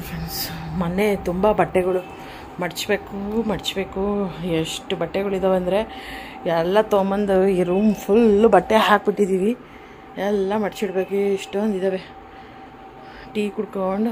Friends ಮೊನ್ನೆ ತುಂಬ ಬಟ್ಟೆಗಳು ಮಡಚಬೇಕು ಮಡಚಬೇಕು ಎಷ್ಟು ಬಟ್ಟೆಗಳಿದಾವೆ ಅಂದರೆ ಎಲ್ಲ ತೊಗೊಂಬಂದು ಈ ರೂಮ್ ಫುಲ್ಲು ಬಟ್ಟೆ ಹಾಕ್ಬಿಟ್ಟಿದ್ದೀವಿ ಎಲ್ಲ ಮಡಚಿಡ್ಬೇಕು ಇಷ್ಟೊಂದು ಇದ್ದಾವೆ ಟೀ ಕುಡ್ಕೊಂಡು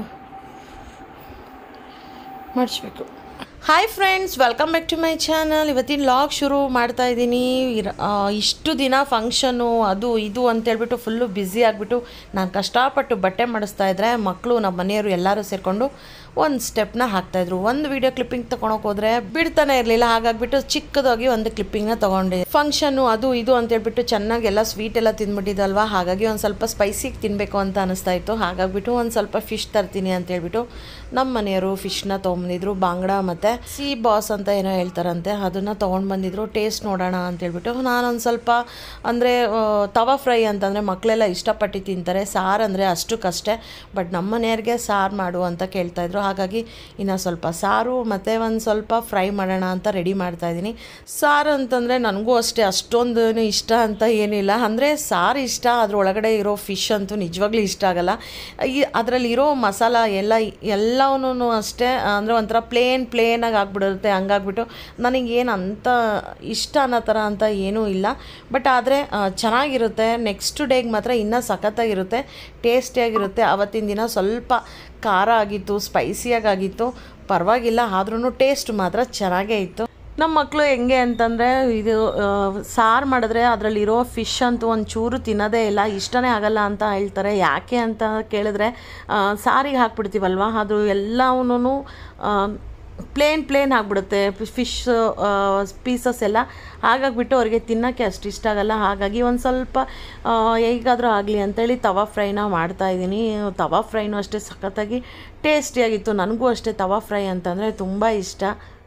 ಮಡಚಬೇಕು hi friends welcome back to my channel ಇವತ್ತಿನ ಲಾಗ್ ಶುರು ಮಾಡ್ತಾ ಇದ್ದೀನಿ ಇರ- ಆ, ಇಷ್ಟು ದಿನ ಫಂಕ್ಷನು ಅದು ಇದು ಅಂತೇಳ್ಬಿಟ್ಟು ಫುಲ್ಲು ಬ್ಯುಸಿ ಆಗಿಬಿಟ್ಟು ನಾನು ಕಷ್ಟಪಟ್ಟು ಬಟ್ಟೆ ಮಾಡಿಸ್ತಾ ಇದ್ದರೆ ಮಕ್ಕಳು ನಮ್ಮ ಮನೆಯವರು ಎಲ್ಲರೂ ಸೇರಿಕೊಂಡು ಒಂದು ಸ್ಟೆಪ್ನ ಹಾಕ್ತಾಯಿದ್ರು ಒಂದು ವಿಡಿಯೋ ಕ್ಲಿಪ್ಪಿಂಗ್ ತೊಗೊಳಕ್ಕೆ ಹೋದರೆ ಬಿಡ್ತಾನೆ ಇರಲಿಲ್ಲ ಹಾಗಾಗ್ಬಿಟ್ಟು ಚಿಕ್ಕದಾಗಿ ಒಂದು ಕ್ಲಿಪ್ಪಿಂಗ್ನ ತೊಗೊಂಡೆ ಫಂಕ್ಷನು ಅದು ಇದು ಅಂತೇಳ್ಬಿಟ್ಟು ಚೆನ್ನಾಗಿ ಎಲ್ಲ ಸ್ವೀಟ್ ಎಲ್ಲ ತಿಂದ್ಬಿಟ್ಟಿದ್ದಲ್ವಾ ಹಾಗಾಗಿ ಒಂದು ಸ್ವಲ್ಪ ಸ್ಪೈಸಿಗೆ ತಿನ್ನಬೇಕು ಅಂತ ಅನಿಸ್ತಾ ಇತ್ತು ಹಾಗಾಗ್ಬಿಟ್ಟು ಒಂದು ಸ್ವಲ್ಪ ಫಿಶ್ ತರ್ತೀನಿ ಅಂತೇಳ್ಬಿಟ್ಟು ನಮ್ಮ ಮನೆಯವರು ಫಿಶ್ನ ತೊಗೊಂಬಂದಿದ್ರು ಬಾಂಗ್ಡ ಮತ್ತು ಸಿ ಬಾಸ್ ಅಂತ ಏನೋ ಹೇಳ್ತಾರಂತೆ ಅದನ್ನು ತೊಗೊಂಡು ಬಂದಿದ್ರು ಟೇಸ್ಟ್ ನೋಡೋಣ ಅಂತೇಳ್ಬಿಟ್ಟು ನಾನೊಂದು ಸ್ವಲ್ಪ ಅಂದರೆ ತವಾ ಫ್ರೈ ಅಂತಂದರೆ ಮಕ್ಕಳೆಲ್ಲ ಇಷ್ಟಪಟ್ಟು ತಿಂತಾರೆ ಸಾರು ಅಂದರೆ ಅಷ್ಟಕ್ಕಷ್ಟೇ ಬಟ್ ನಮ್ಮ ಮನೆಯವ್ರಿಗೆ ಸಾರು ಮಾಡು ಅಂತ ಕೇಳ್ತಾಯಿದ್ರು ಹಾಗಾಗಿ ಇನ್ನು ಸ್ವಲ್ಪ ಸಾರು ಮತ್ತು ಒಂದು ಸ್ವಲ್ಪ ಫ್ರೈ ಮಾಡೋಣ ಅಂತ ರೆಡಿ ಮಾಡ್ತಾ ಇದ್ದೀನಿ ಸಾರು ಅಂತಂದರೆ ನನಗೂ ಅಷ್ಟೇ ಅಷ್ಟೊಂದು ಇಷ್ಟ ಅಂತ ಏನಿಲ್ಲ ಅಂದರೆ ಸಾರು ಇಷ್ಟ ಅದ್ರ ಒಳಗಡೆ ಇರೋ ಫಿಶ್ ಅಂತೂ ನಿಜವಾಗ್ಲೂ ಇಷ್ಟ ಆಗಲ್ಲ ಈ ಅದರಲ್ಲಿ ಇರೋ ಮಸಾಲ ಎಲ್ಲ ಎಲ್ಲವೂ ಅಷ್ಟೇ ಅಂದರೆ ಒಂಥರ ಪ್ಲೇನ್ ಪ್ಲೇನಾಗಿ ಆಗ್ಬಿಡುತ್ತೆ ಹಂಗಾಗ್ಬಿಟ್ಟು ನನಗೇನು ಅಂತ ಇಷ್ಟ ಅನ್ನೋ ಥರ ಅಂತ ಏನೂ ಇಲ್ಲ ಬಟ್ ಆದರೆ ಚೆನ್ನಾಗಿರುತ್ತೆ ನೆಕ್ಸ್ಟ್ ಡೇಗೆ ಮಾತ್ರ ಇನ್ನೂ ಸಖತ್ತಾಗಿರುತ್ತೆ ಟೇಸ್ಟಿಯಾಗಿರುತ್ತೆ ಅವತ್ತಿನ ದಿನ ಸ್ವಲ್ಪ ಖಾರ ಆಗಿತ್ತು ಸ್ಪೈಸಿಯಾಗಿತ್ತು ಪರವಾಗಿಲ್ಲ ಆದ್ರೂ ಟೇಸ್ಟ್ ಮಾತ್ರ ಚೆನ್ನಾಗೇ ಇತ್ತು ನಮ್ಮ ಮಕ್ಕಳು ಹೆಂಗೆ ಅಂತಂದರೆ ಇದು ಸಾರು ಮಾಡಿದ್ರೆ ಅದರಲ್ಲಿರೋ ಫಿಶ್ ಅಂತೂ ಒಂದು ಚೂರು ತಿನ್ನೋದೇ ಇಲ್ಲ ಇಷ್ಟನೇ ಆಗಲ್ಲ ಅಂತ ಹೇಳ್ತಾರೆ ಯಾಕೆ ಅಂತ ಕೇಳಿದ್ರೆ ಆ, ಸಾರಿಗೆ ಹಾಕ್ಬಿಡ್ತೀವಲ್ವ ಅದು ಎಲ್ಲವೂ ಪ್ಲೇನ್ ಪ್ಲೇನ್ ಆಗಿಬಿಡುತ್ತೆ ಫಿಶ್ ಪೀಸಸ್ ಎಲ್ಲ ಹಾಗಾಗ್ಬಿಟ್ಟು ಅವ್ರಿಗೆ ತಿನ್ನೋಕ್ಕೆ ಅಷ್ಟು ಇಷ್ಟ ಆಗಲ್ಲ ಹಾಗಾಗಿ ಒಂದು ಸ್ವಲ್ಪ ಆ, ಹೇಗಾದರೂ ಆಗಲಿ ಅಂತೇಳಿ ತವಾ ಫ್ರೈನ ಮಾಡ್ತಾ ಇದ್ದೀನಿ ತವಾ ಫ್ರೈನೂ ಅಷ್ಟೇ ಸಖತ್ತಾಗಿ ಟೇಸ್ಟಿಯಾಗಿತ್ತು ನನಗೂ ಅಷ್ಟೇ ತವಾ ಫ್ರೈ ಅಂತಂದರೆ ತುಂಬ ಇಷ್ಟ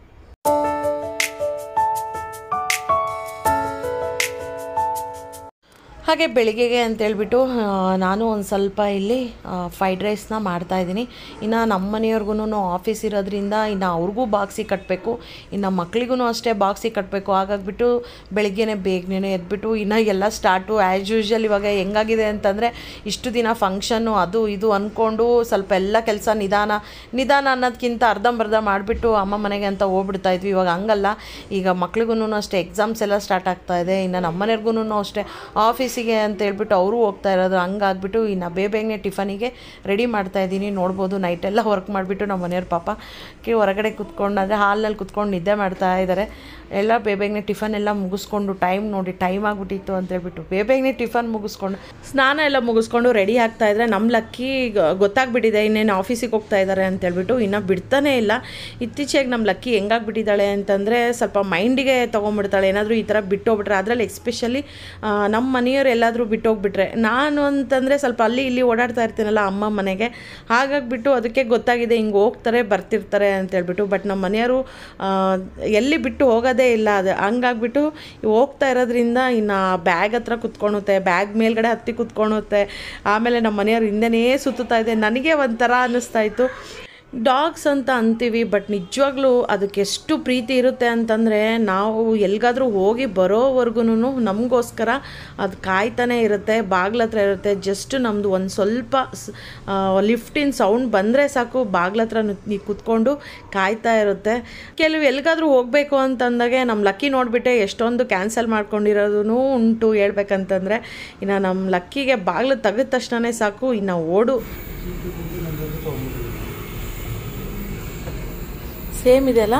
ಹಾಗೆ ಬೆಳಿಗ್ಗೆಗೆ ಅಂತೇಳ್ಬಿಟ್ಟು ಆ, ನಾನು ಒಂದು ಸ್ವಲ್ಪ ಇಲ್ಲಿ ಫ್ರೈಡ್ ರೈಸ್ನ ಮಾಡ್ತಾಯಿದ್ದೀನಿ ಇನ್ನು ನಮ್ಮ ಮನೆಯವ್ರಿಗೂ ಆಫೀಸ್ ಇರೋದ್ರಿಂದ ಇನ್ನು ಅವ್ರಿಗೂ ಬಾಕ್ಸಿಗೆ ಕಟ್ಟಬೇಕು ಇನ್ನು ಮಕ್ಳಿಗೂ ಅಷ್ಟೇ ಬಾಕ್ಸಿಗೆ ಕಟ್ಟಬೇಕು ಹಾಗಾಗ್ಬಿಟ್ಟು ಬೆಳಿಗ್ಗೆನೆ ಬೇಗನೆ ಎದ್ಬಿಟ್ಟು ಇನ್ನು ಎಲ್ಲ ಸ್ಟಾರ್ಟು ಆ್ಯಸ್ ಯೂಶ್ವಲ್ ಇವಾಗ ಹೆಂಗಾಗಿದೆ ಅಂತಂದರೆ ಇಷ್ಟು ದಿನ ಫಂಕ್ಷನ್ನು ಅದು ಇದು ಅಂದ್ಕೊಂಡು ಸ್ವಲ್ಪ ಎಲ್ಲ ಕೆಲಸ ನಿಧಾನ ನಿಧಾನ ಅನ್ನೋದಕ್ಕಿಂತ ಅರ್ಧಂಬರ್ಧ ಮಾಡಿಬಿಟ್ಟು ಅಮ್ಮ ಮನೆಗೆ ಅಂತ ಹೋಗ್ಬಿಡ್ತಾ ಇದ್ವಿ ಇವಾಗ ಹಂಗಲ್ಲ ಈಗ ಮಕ್ಳಿಗೂ ಅಷ್ಟೇ ಎಕ್ಸಾಮ್ಸ್ ಎಲ್ಲ ಸ್ಟಾರ್ಟ್ ಆಗ್ತಾ ಇದೆ ಇನ್ನು ನಮ್ಮ ಮನೆಯವ್ರಿಗೂ ಅಷ್ಟೇ ಆಫೀಸಿಗೆ ಅಂತ ಹೇಳ್ಬಿಟ್ಟು ಅವರು ಹೋಗ್ತಾ ಇರೋದು ಹಂಗಾಗ್ಬಿಟ್ಟು ಇನ್ನು ಬೇ ಬೇಗನೆ ಟಿಫನಿಗೆ ರೆಡಿ ಮಾಡ್ತಾ ಇದ್ದೀನಿ ನೋಡ್ಬೋದು ನೈಟೆಲ್ಲ ವರ್ಕ್ ಮಾಡಿಬಿಟ್ಟು ನಮ್ಮ ಮನೆಯವ್ರ ಪಾಪ ಕಿ ಹೊರಗಡೆ ಕುತ್ಕೊಂಡು ಅಂದರೆ ಹಾಲ್ನಲ್ಲಿ ಕುತ್ಕೊಂಡು ನಿದ್ದೆ ಮಾಡ್ತಾ ಇದ್ದಾರೆ ಎಲ್ಲ ಬೇಬೇಗನೆ ಟಿಫನ್ ಎಲ್ಲ ಮುಗಿಸ್ಕೊಂಡು ಟೈಮ್ ನೋಡಿ ಟೈಮ್ ಆಗಿಬಿಟ್ಟಿತ್ತು ಅಂತ ಹೇಳ್ಬಿಟ್ಟು ಬೇಬೇಗನೆ ಟಿಫನ್ ಮುಗಿಸ್ಕೊಂಡು ಸ್ನಾನ ಎಲ್ಲ ಮುಗಿಸ್ಕೊಂಡು ರೆಡಿ ಆಗ್ತಾ ಇದ್ರೆ ನಮ್ಮ ಲಕ್ಕಿ ಗ- ಗೊತ್ತಾಗ್ಬಿಟ್ಟಿದೆ ಇನ್ನೇನು ಆಫೀಸಿಗೆ ಹೋಗ್ತಾ ಇದ್ದಾರೆ ಅಂತ ಹೇಳ್ಬಿಟ್ಟು ಇನ್ನು ಬಿಡ್ತಾನೆ ಇಲ್ಲ ಇತ್ತೀಚೆಗೆ ನಮ್ಮ ಲಕ್ಕಿ ಹೆಂಗಾಗ್ಬಿಟ್ಟಿದ್ದಾಳೆ ಅಂತಂದರೆ ಸ್ವಲ್ಪ ಮೈಂಡಿಗೆ ತೊಗೊಂಡ್ಬಿಡ್ತಾಳೆ ಏನಾದರೂ ಈ ಥರ ಬಿಟ್ಟೋಗ್ಬಿಟ್ರೆ ಅದರಲ್ಲಿ ಎಕ್ಸ್ಪೆಷಲಿ ನಮ್ಮ ಮನೆಯವ್ರು ಎಲ್ಲಾದರೂ ಬಿಟ್ಟೋಗ್ಬಿಟ್ರೆ ನಾನು ಅಂತಂದರೆ ಸ್ವಲ್ಪ ಅಲ್ಲಿ ಇಲ್ಲಿ ಓಡಾಡ್ತಾ ಇರ್ತೀನಲ್ಲ ಅಮ್ಮ ಮನೆಗೆ ಹಾಗಾಗ್ಬಿಟ್ಟು ಅದಕ್ಕೆ ಗೊತ್ತಾಗಿದೆ ಹಿಂಗೆ ಹೋಗ್ತಾರೆ ಬರ್ತಿರ್ತಾರೆ ಅಂತ ಹೇಳ್ಬಿಟ್ಟು ಬಟ್ ನಮ್ಮ ಮನೆಯವರು ಆ, ಎಲ್ಲಿ ಬಿಟ್ಟು ಹೋಗೋದೇ ಇಲ್ಲ ಅದು ಹಂಗಾಗ್ಬಿಟ್ಟು ಹೋಗ್ತಾ ಇರೋದ್ರಿಂದ ಇನ್ನು ಬ್ಯಾಗ್ ಹತ್ರ ಕುತ್ಕೊಳುತ್ತೆ ಬ್ಯಾಗ್ ಮೇಲ್ಗಡೆ ಹತ್ತಿ ಕುತ್ಕೊಳುತ್ತೆ ಆಮೇಲೆ ನಮ್ಮ ಮನೆಯವ್ರು ಹಿಂದೆನೇ ಸುತ್ತುತ್ತಾ ಇದೆ ನನಗೆ ಒಂಥರ ಅನ್ನಿಸ್ತಾ ಇತ್ತು ಡಾಗ್ಸ್ ಅಂತ ಅಂತೀವಿ ಬಟ್ ನಿಜವಾಗ್ಲೂ ಅದಕ್ಕೆ ಎಷ್ಟು ಪ್ರೀತಿ ಇರುತ್ತೆ ಅಂತಂದರೆ ನಾವು ಎಲ್ಲಿಗಾದ್ರೂ ಹೋಗಿ ಬರೋವರೆಗೂ ನಮಗೋಸ್ಕರ ಅದು ಕಾಯ್ತಾನೆ ಇರುತ್ತೆ ಬಾಗ್ಲ ಹತ್ರ ಇರುತ್ತೆ ಜಸ್ಟ್ ನಮ್ಮದು ಒಂದು ಸ್ವಲ್ಪ ಲಿಫ್ಟಿನ ಸೌಂಡ್ ಬಂದರೆ ಸಾಕು ಬಾಗ್ಲ ಹತ್ರ ನಿ ಕುತ್ಕೊಂಡು ಕಾಯ್ತಾ ಇರುತ್ತೆ ಕೆಲವು ಎಲ್ಲಿಗಾದ್ರೂ ಹೋಗಬೇಕು ಅಂತಂದಾಗೆ ನಮ್ಮ ಲಕ್ಕಿ ನೋಡಿಬಿಟ್ಟೆ ಎಷ್ಟೊಂದು ಕ್ಯಾನ್ಸಲ್ ಮಾಡ್ಕೊಂಡಿರೋದು ಉಂಟು ಹೇಳ್ಬೇಕಂತಂದರೆ ಇನ್ನು ನಮ್ಮ ಲಕ್ಕಿಗೆ ಬಾಗ್ಲು ತೆಗೆದ ತಕ್ಷಣವೇ ಸಾಕು ಇನ್ನು ಓಡು ಸೇಮ್ ಇದೆಯಲ್ಲ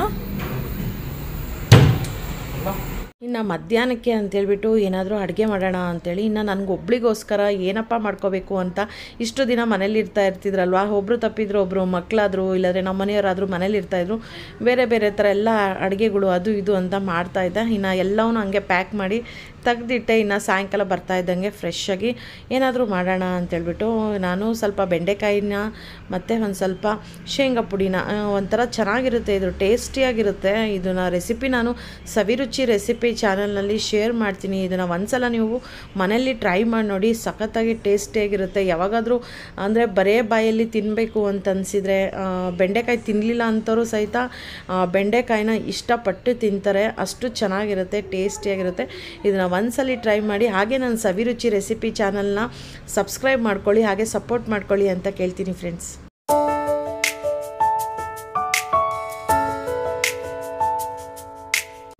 ಇನ್ನು ಮಧ್ಯಾಹ್ನಕ್ಕೆ ಅಂತೇಳ್ಬಿಟ್ಟು ಏನಾದರೂ ಅಡುಗೆ ಮಾಡೋಣ ಅಂತೇಳಿ ಇನ್ನು ನನಗೊಬ್ಳಿಗೋಸ್ಕರ ಏನಪ್ಪ ಮಾಡ್ಕೋಬೇಕು ಅಂತ ಇಷ್ಟು ದಿನ ಮನೇಲಿ ಇರ್ತಾ ಇರ್ತಿದ್ರಲ್ವ ಒಬ್ಬರು ತಪ್ಪಿದ್ರು ಒಬ್ಬರು ಮಕ್ಕಳಾದ್ರು ಇಲ್ಲಾಂದರೆ ನಮ್ಮ ಮನೆಯವರಾದರೂ ಮನೇಲಿ ಇರ್ತಾಯಿದ್ರು ಬೇರೆ ಬೇರೆ ಥರ ಎಲ್ಲ ಅಡುಗೆಗಳು ಅದು ಇದು ಅಂತ ಮಾಡ್ತಾಯಿದ್ದೆ ಇನ್ನು ಎಲ್ಲವನ್ನೂ ಹಂಗೆ ಪ್ಯಾಕ್ ಮಾಡಿ ತೆಗ್ದಿಟ್ಟೆ ಇನ್ನು ಸಾಯಂಕಾಲ ಬರ್ತಾ ಇದ್ದಂಗೆ ಫ್ರೆಶ್ ಆಗಿ ಏನಾದರೂ ಮಾಡೋಣ ಅಂತೇಳ್ಬಿಟ್ಟು ನಾನು ಸ್ವಲ್ಪ ಬೆಂಡೆಕಾಯಿನ ಮತ್ತು ಒಂದು ಸ್ವಲ್ಪ ಶೇಂಗಾ ಪುಡಿನ ಆ, ಒಂಥರ ಚೆನ್ನಾಗಿರುತ್ತೆ ಇದು ಟೇಸ್ಟಿಯಾಗಿರುತ್ತೆ ಇದನ್ನ ರೆಸಿಪಿ ನಾನು ಸವಿರುಚಿ ರೆಸಿಪಿ ಚಾನಲ್ನಲ್ಲಿ ಶೇರ್ ಮಾಡ್ತೀನಿ ಇದನ್ನು ಒಂದ್ಸಲ ನೀವು ಮನೆಯಲ್ಲಿ ಟ್ರೈ ಮಾಡಿ ನೋಡಿ ಸಖತ್ತಾಗಿ ಟೇಸ್ಟಿಯಾಗಿರುತ್ತೆ ಯಾವಾಗಾದರೂ ಅಂದರೆ ಬರೇ ಬಾಯಲ್ಲಿ ತಿನ್ನಬೇಕು ಅಂತ ಅನಿಸಿದರೆ ಬೆಂಡೆಕಾಯಿ ತಿನ್ನಲಿಲ್ಲ ಅಂಥವ್ರು ಸಹಿತ ಆ, ಬೆಂಡೆಕಾಯಿನ ಇಷ್ಟಪಟ್ಟು ತಿಂತಾರೆ ಅಷ್ಟು ಚೆನ್ನಾಗಿರುತ್ತೆ ಟೇಸ್ಟಿಯಾಗಿರುತ್ತೆ ಇದನ್ನು ಒಂದ್ಸಲಿ ಟ್ರೈ ಮಾಡಿ ಹಾಗೆ ನನ್ನ ಸವಿರುಚಿ ರೆಸಿಪಿ ಚಾನಲ್ನ ಸಬ್ಸ್ಕ್ರೈಬ್ ಮಾಡ್ಕೊಳ್ಳಿ ಹಾಗೆ ಸಪೋರ್ಟ್ ಮಾಡ್ಕೊಳ್ಳಿ ಅಂತ ಕೇಳ್ತೀನಿ ಫ್ರೆಂಡ್ಸ್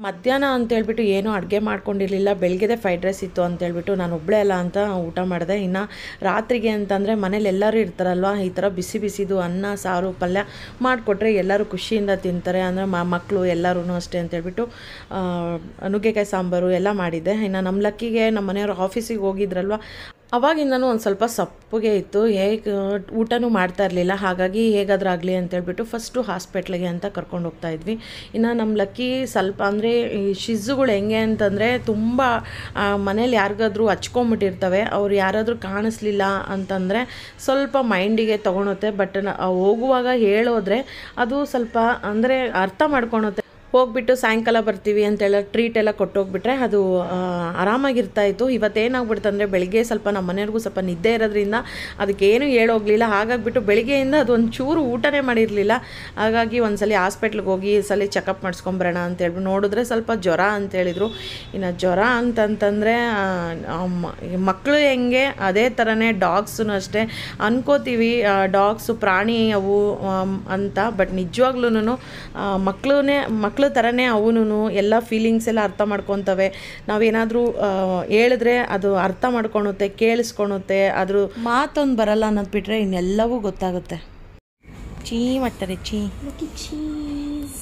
ಮಧ್ಯಾಹ್ನ ಅಂತೇಳ್ಬಿಟ್ಟು ಏನೂ ಅಡುಗೆ ಮಾಡ್ಕೊಂಡಿರಲಿಲ್ಲ ಬೆಳಗ್ಗೆದೆ ಫ್ರೈಡ್ ರೈಸ್ ಇತ್ತು ಅಂತೇಳ್ಬಿಟ್ಟು ನಾನು ಒಬ್ಬಳೇ ಅಲ್ಲ ಅಂತ ಊಟ ಮಾಡಿದೆ ಇನ್ನು ರಾತ್ರಿಗೆ ಅಂತಂದರೆ ಮನೇಲಿ ಎಲ್ಲರೂ ಇರ್ತಾರಲ್ವ ಈ ಥರ ಬಿಸಿ ಬಿಸಿದು ಅನ್ನ ಸಾರು ಪಲ್ಯ ಮಾಡಿಕೊಟ್ರೆ ಎಲ್ಲರೂ ಖುಷಿಯಿಂದ ತಿಂತಾರೆ ಅಂದರೆ ಮಕ್ಕಳು ಎಲ್ಲರೂ ಅಷ್ಟೇ ಅಂತೇಳ್ಬಿಟ್ಟು ಆ, ನುಗ್ಗೆಕಾಯಿ ಸಾಂಬಾರು ಎಲ್ಲ ಮಾಡಿದ್ದೆ ಇನ್ನು ನಮ್ಮ ಲಕ್ಕಿಗೆ ನಮ್ಮ ಮನೆಯವರು ಆಫೀಸಿಗೆ ಹೋಗಿದ್ರಲ್ವ ಅವಾಗಿಂದನೂ ಒಂದು ಸ್ವಲ್ಪ ಸಪ್ಪಗೆ ಇತ್ತು ಹೇಗೆ ಊಟನೂ ಮಾಡ್ತಾ ಇರಲಿಲ್ಲ ಹಾಗಾಗಿ ಹೇಗಾದ್ರೂ ಆಗಲಿ ಅಂತೇಳ್ಬಿಟ್ಟು ಫಸ್ಟು ಹಾಸ್ಪಿಟ್ಲಿಗೆ ಅಂತ ಕರ್ಕೊಂಡು ಹೋಗ್ತಾ ಇದ್ವಿ ಇನ್ನು ನಮ್ಮ ಲಕ್ಕಿ ಸ್ವಲ್ಪ ಅಂದರೆ ಈ ಶಿಸ್ಸುಗಳು ಹೆಂಗೆ ಅಂತಂದರೆ ತುಂಬ ಮನೇಲಿ ಯಾರಿಗಾದ್ರೂ ಹಚ್ಕೊಂಬಿಟ್ಟಿರ್ತವೆ ಅವ್ರು ಯಾರಾದರೂ ಕಾಣಿಸ್ಲಿಲ್ಲ ಅಂತಂದರೆ ಸ್ವಲ್ಪ ಮೈಂಡಿಗೆ ತೊಗೊಳುತ್ತೆ ಬಟ್ ಹೋಗುವಾಗ ಹೇಳೋದ್ರೆ ಅದು ಸ್ವಲ್ಪ ಅಂದರೆ ಅರ್ಥ ಮಾಡ್ಕೊಳುತ್ತೆ ಹೋಗ್ಬಿಟ್ಟು ಸಾಯಂಕಾಲ ಬರ್ತೀವಿ ಅಂತೆಲ್ಲ ಟ್ರೀಟ್ ಎಲ್ಲ ಕೊಟ್ಟೋಗ್ಬಿಟ್ರೆ ಅದು ಆ, ಆರಾಮಾಗಿರ್ತಾ ಇತ್ತು ಇವತ್ತೇನಾಗ್ಬಿಡ್ತು ಅಂದರೆ ಬೆಳಿಗ್ಗೆ ಸ್ವಲ್ಪ ನಮ್ಮ ಮನೆಯವ್ರಿಗೂ ಸ್ವಲ್ಪ ನಿದ್ದೆ ಇರೋದ್ರಿಂದ ಅದಕ್ಕೇನು ಹೇಳೋಗ್ಲಿಲ್ಲ ಹಾಗಾಗ್ಬಿಟ್ಟು ಬೆಳಿಗ್ಗೆಯಿಂದ ಅದು ಒಂದು ಚೂರು ಊಟನೇ ಮಾಡಿರಲಿಲ್ಲ ಹಾಗಾಗಿ ಒಂದ್ಸಲಿ ಹಾಸ್ಪಿಟ್ಲಿಗೆ ಹೋಗಿ ಈ ಸಲ ಚೆಕಪ್ ಮಾಡಿಸ್ಕೊಂಬರೋಣ ಅಂತೇಳ್ಬಿಟ್ಟು ನೋಡಿದ್ರೆ ಸ್ವಲ್ಪ ಜ್ವರ ಅಂತೇಳಿದರು ಇನ್ನು ಜ್ವರ ಅಂತಂತಂದರೆ ಮಕ್ಕಳು ಹೆಂಗೆ ಅದೇ ಥರನೇ ಡಾಗ್ಸೂ ಅಷ್ಟೇ ಅನ್ಕೋತೀವಿ ಡಾಗ್ಸು ಪ್ರಾಣಿ ಅವು ಆಮ್, ಅಂತ ಬಟ್ ನಿಜವಾಗ್ಲೂ ಮಕ್ಕಳೇ ಮಕ್ಕಳ ಥರನೇ ಅವನು ಎಲ್ಲ ಫೀಲಿಂಗ್ಸ್ ಎಲ್ಲ ಅರ್ಥ ಮಾಡ್ಕೊತವೆ ನಾವೇನಾದರೂ ಹೇಳಿದ್ರೆ ಅದು ಅರ್ಥ ಮಾಡ್ಕೊಳುತ್ತೆ ಕೇಳಿಸ್ಕೊಳುತ್ತೆ ಅದ್ರ ಮಾತೊಂದು ಬರಲ್ಲ ಅನ್ನೋದು ಬಿಟ್ಟರೆ ಇನ್ನೆಲ್ಲವೂ ಗೊತ್ತಾಗುತ್ತೆ ಚೀ ಮಾಡ್ತಾರೆ ಚೀ Look at cheese.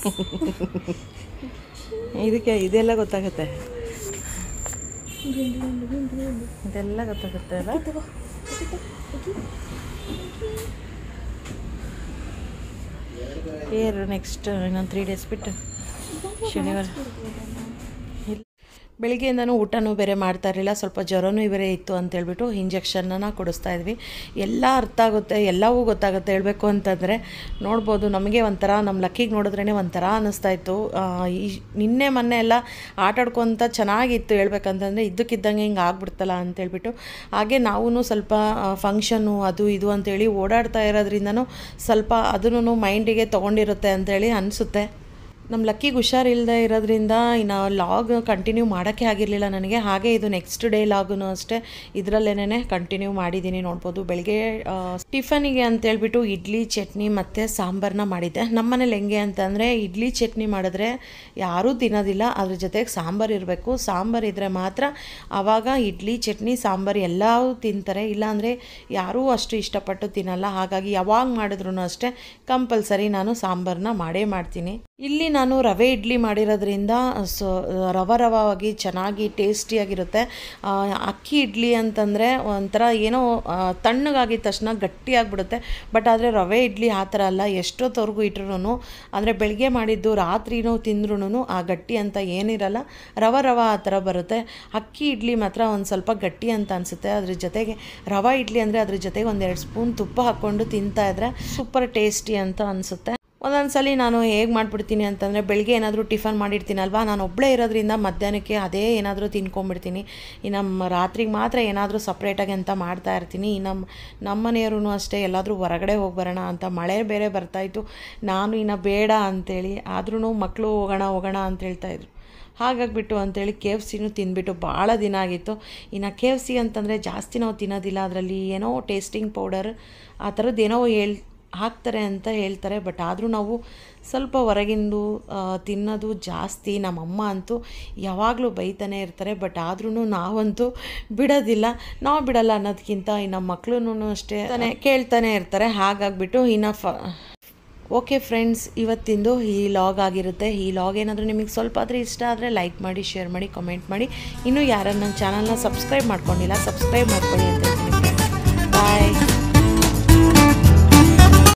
ಇದಕ್ಕೆ ಇದೆಲ್ಲ ಗೊತ್ತಾಗುತ್ತೆ ಇದೆಲ್ಲ ಗೊತ್ತಾಗುತ್ತೆ ಅಲ್ಲ ಏರು ನೆಕ್ಸ್ಟ್ ಇನ್ನೊಂದು ತ್ರೀ ಡೇಸ್ ಬಿಟ್ಟು ಶನಿವಾರ ಇಲ್ಲ ಬೆಳಿಗ್ಗೆಯಿಂದನೂ ಊಟನೂ ಬೇರೆ ಮಾಡ್ತಾ ಇರಲಿಲ್ಲ ಸ್ವಲ್ಪ ಜ್ವರನೂ ಬೇರೆ ಇತ್ತು ಅಂತೇಳ್ಬಿಟ್ಟು ಇಂಜೆಕ್ಷನ್ನ ಕೊಡಿಸ್ತಾ ಇದ್ವಿ ಎಲ್ಲ ಅರ್ಥ ಆಗುತ್ತೆ ಎಲ್ಲವೂ ಗೊತ್ತಾಗುತ್ತೆ ಹೇಳಬೇಕು ಅಂತಂದರೆ ನೋಡ್ಬೋದು ನಮಗೆ ಒಂಥರ ನಮ್ಮ ಲಕ್ಕಿಗೆ ನೋಡಿದ್ರೇ ಒಂಥರ ಅನ್ನಿಸ್ತಾ ಇತ್ತು ಆ, ಈ ನಿನ್ನೆ ಮೊನ್ನೆ ಎಲ್ಲ ಆಟಾಡ್ಕೊತ ಚೆನ್ನಾಗಿತ್ತು ಹೇಳ್ಬೇಕಂತಂದರೆ ಇದ್ದಕ್ಕಿದ್ದಂಗೆ ಹಿಂಗೆ ಆಗ್ಬಿಡ್ತಲ್ಲ ಅಂತೇಳ್ಬಿಟ್ಟು ಹಾಗೆ ನಾವೂ ಸ್ವಲ್ಪ ಫಂಕ್ಷನ್ನು ಅದು ಇದು ಅಂತೇಳಿ ಓಡಾಡ್ತಾ ಇರೋದ್ರಿಂದನೂ ಸ್ವಲ್ಪ ಅದನ್ನು ಮೈಂಡಿಗೆ ತೊಗೊಂಡಿರುತ್ತೆ ಅಂತೇಳಿ ಅನಿಸುತ್ತೆ ನಮ್ಮ ಲಕ್ಕಿಗೆ ಹುಷಾರಿಲ್ಲದೆ ಇರೋದ್ರಿಂದ ಇನ್ನು ಲಾಗ್ ಕಂಟಿನ್ಯೂ ಮಾಡೋಕ್ಕೆ ಆಗಿರಲಿಲ್ಲ ನನಗೆ ಹಾಗೆ ಇದು ನೆಕ್ಸ್ಟ್ ಡೇ ಲಾಗೂ ಅಷ್ಟೇ ಇದರಲ್ಲೇನೆ ಕಂಟಿನ್ಯೂ ಮಾಡಿದ್ದೀನಿ ನೋಡ್ಬೋದು ಬೆಳಗ್ಗೆ ಆ, ಟಿಫನಿಗೆ ಅಂತೇಳ್ಬಿಟ್ಟು ಇಡ್ಲಿ ಚಟ್ನಿ ಮತ್ತು ಸಾಂಬಾರನ್ನ ಮಾಡಿದ್ದೆ ನಮ್ಮ ಮನೇಲಿ ಹೆಂಗೆ ಅಂತಂದರೆ ಇಡ್ಲಿ ಚಟ್ನಿ ಮಾಡಿದ್ರೆ ಯಾರೂ ತಿನ್ನೋದಿಲ್ಲ ಅದ್ರ ಜೊತೆಗೆ ಸಾಂಬಾರು ಇರಬೇಕು ಸಾಂಬಾರು ಇದ್ದರೆ ಮಾತ್ರ ಆವಾಗ ಇಡ್ಲಿ ಚಟ್ನಿ ಸಾಂಬಾರು ಎಲ್ಲವೂ ತಿಂತಾರೆ ಇಲ್ಲಾಂದರೆ ಯಾರೂ ಅಷ್ಟು ಇಷ್ಟಪಟ್ಟು ತಿನ್ನಲ್ಲ ಹಾಗಾಗಿ ಯಾವಾಗ ಮಾಡಿದ್ರು ಅಷ್ಟೇ ಕಂಪಲ್ಸರಿ ನಾನು ಸಾಂಬಾರನ್ನ ಮಾಡೇ ಮಾಡ್ತೀನಿ ಇಲ್ಲಿ ನಾನು ರವೆ ಇಡ್ಲಿ ಮಾಡಿರೋದ್ರಿಂದ ಸೊ ರವ ರವವಾಗಿ ಚೆನ್ನಾಗಿ ಟೇಸ್ಟಿಯಾಗಿರುತ್ತೆ ಆ, ಅಕ್ಕಿ ಇಡ್ಲಿ ಅಂತಂದರೆ ಒಂಥರ ಏನೋ ಆ, ತಣ್ಣಗಾಗಿದ ತಕ್ಷಣ ಗಟ್ಟಿಯಾಗಿಬಿಡುತ್ತೆ ಬಟ್ ಆದರೆ ರವೆ ಇಡ್ಲಿ ಆ ಥರ ಅಲ್ಲ ಎಷ್ಟೊತ್ತವರೆಗೂ ಇಟ್ರು ಅಂದರೆ ಬೆಳಗ್ಗೆ ಮಾಡಿದ್ದು ರಾತ್ರಿನೂ ತಿಂದ್ರೂ ಆ ಗಟ್ಟಿ ಅಂತ ಏನಿರಲ್ಲ ರವ ರವ ಆ ಥರ ಬರುತ್ತೆ ಅಕ್ಕಿ ಇಡ್ಲಿ ಮಾತ್ರ ಒಂದು ಸ್ವಲ್ಪ ಗಟ್ಟಿ ಅಂತ ಅನಿಸುತ್ತೆ ಅದ್ರ ಜೊತೆಗೆ ರವೆ ಇಡ್ಲಿ ಅಂದರೆ ಅದ್ರ ಜೊತೆಗೆ ಒಂದೆರಡು ಸ್ಪೂನ್ ತುಪ್ಪ ಹಾಕ್ಕೊಂಡು ತಿಂತಾ ಇದ್ರೆ ಸೂಪರ್ ಟೇಸ್ಟಿ ಅಂತ ಅನಿಸುತ್ತೆ ಒಂದೊಂದು ಸಲ ನಾನು ಹೇಗೆ ಮಾಡಿಬಿಡ್ತೀನಿ ಅಂತಂದರೆ ಬೆಳಗ್ಗೆ ಏನಾದರೂ ಟಿಫನ್ ಮಾಡಿರ್ತೀನಲ್ವಾ ನಾನು ಒಬ್ಬಳೇ ಇರೋದ್ರಿಂದ ಮಧ್ಯಾಹ್ನಕ್ಕೆ ಅದೇ ಏನಾದರೂ ತಿನ್ಕೊಂಬಿಡ್ತೀನಿ ಇನ್ನು ನಮ್ಮ ರಾತ್ರಿಗೆ ಮಾತ್ರ ಏನಾದರೂ ಸಪ್ರೇಟಾಗಿ ಅಂತ ಮಾಡ್ತಾ ಇರ್ತೀನಿ ಇನ್ನು ನಮ್ಮ ನಮ್ಮ ಮನೆಯವರು ಅಷ್ಟೇ ಎಲ್ಲಾದರೂ ಹೊರಗಡೆ ಹೋಗಿ ಬರೋಣ ಅಂತ ಮಳೆ ಬೇರೆ ಬರ್ತಾಯಿತ್ತು ನಾನು ಇನ್ನು ಬೇಡ ಅಂತೇಳಿ ಆದ್ರೂ ಮಕ್ಕಳು ಹೋಗೋಣ ಹೋಗೋಣ ಅಂತ ಹೇಳ್ತಾಯಿದ್ರು ಹಾಗಾಗ್ಬಿಟ್ಟು ಅಂತೇಳಿ ಕೆ ಎಫ್ ಸಿನೂ ತಿಂದ್ಬಿಟ್ಟು ಭಾಳ ದಿನ ಆಗಿತ್ತು ಇನ್ನು ಕೆ ಎಫ್ ಸಿ ಅಂತಂದರೆ ಜಾಸ್ತಿ ನಾವು ತಿನ್ನೋದಿಲ್ಲ ಅದರಲ್ಲಿ ಏನೋ ಟೇಸ್ಟಿಂಗ್ ಪೌಡರ್ ಆ ಥರದ್ದು ಏನೋ ಹೇಳ್ ಹಾಕ್ತಾರೆ ಅಂತ ಹೇಳ್ತಾರೆ ಬಟ್ ಆದರೂ ನಾವು ಸ್ವಲ್ಪ ಹೊರಗಿಂದು ಆ, ತಿನ್ನೋದು ಜಾಸ್ತಿ ನಮ್ಮಮ್ಮ ಅಂತೂ ಯಾವಾಗಲೂ ಬೈತಾನೆ ಇರ್ತಾರೆ ಬಟ್ ಆದ್ರೂ ನಾವಂತೂ ಬಿಡೋದಿಲ್ಲ ನಾವು ಬಿಡಲ್ಲ ಅನ್ನೋದಕ್ಕಿಂತ ಈ ನಮ್ಮ ಮಕ್ಳು ಅಷ್ಟೇ ತಾನೇ ಕೇಳ್ತಾನೆ ಇರ್ತಾರೆ ಹಾಗಾಗ್ಬಿಟ್ಟು ಇನ್ನು ಫ ಓಕೆ ಫ್ರೆಂಡ್ಸ್ ಇವತ್ತಿಂದು ಈ ಲಾಗ್ ಆಗಿರುತ್ತೆ ಈ ಲಾಗ್ ಏನಾದರೂ ನಿಮಗೆ ಸ್ವಲ್ಪ ಆದರೆ ಇಷ್ಟ ಆದರೆ ಲೈಕ್ ಮಾಡಿ ಶೇರ್ ಮಾಡಿ ಕಮೆಂಟ್ ಮಾಡಿ ಇನ್ನೂ ಯಾರನ್ನ ನನ್ನ ಚಾನಲ್ನ ಸಬ್ಸ್ಕ್ರೈಬ್ ಮಾಡ್ಕೊಂಡಿಲ್ಲ ಸಬ್ಸ್ಕ್ರೈಬ್ ಮಾಡ್ಕೊಳ್ಳಿ ಅಂತ ಹೇಳ್ತೀನಿ ಬಾಯ್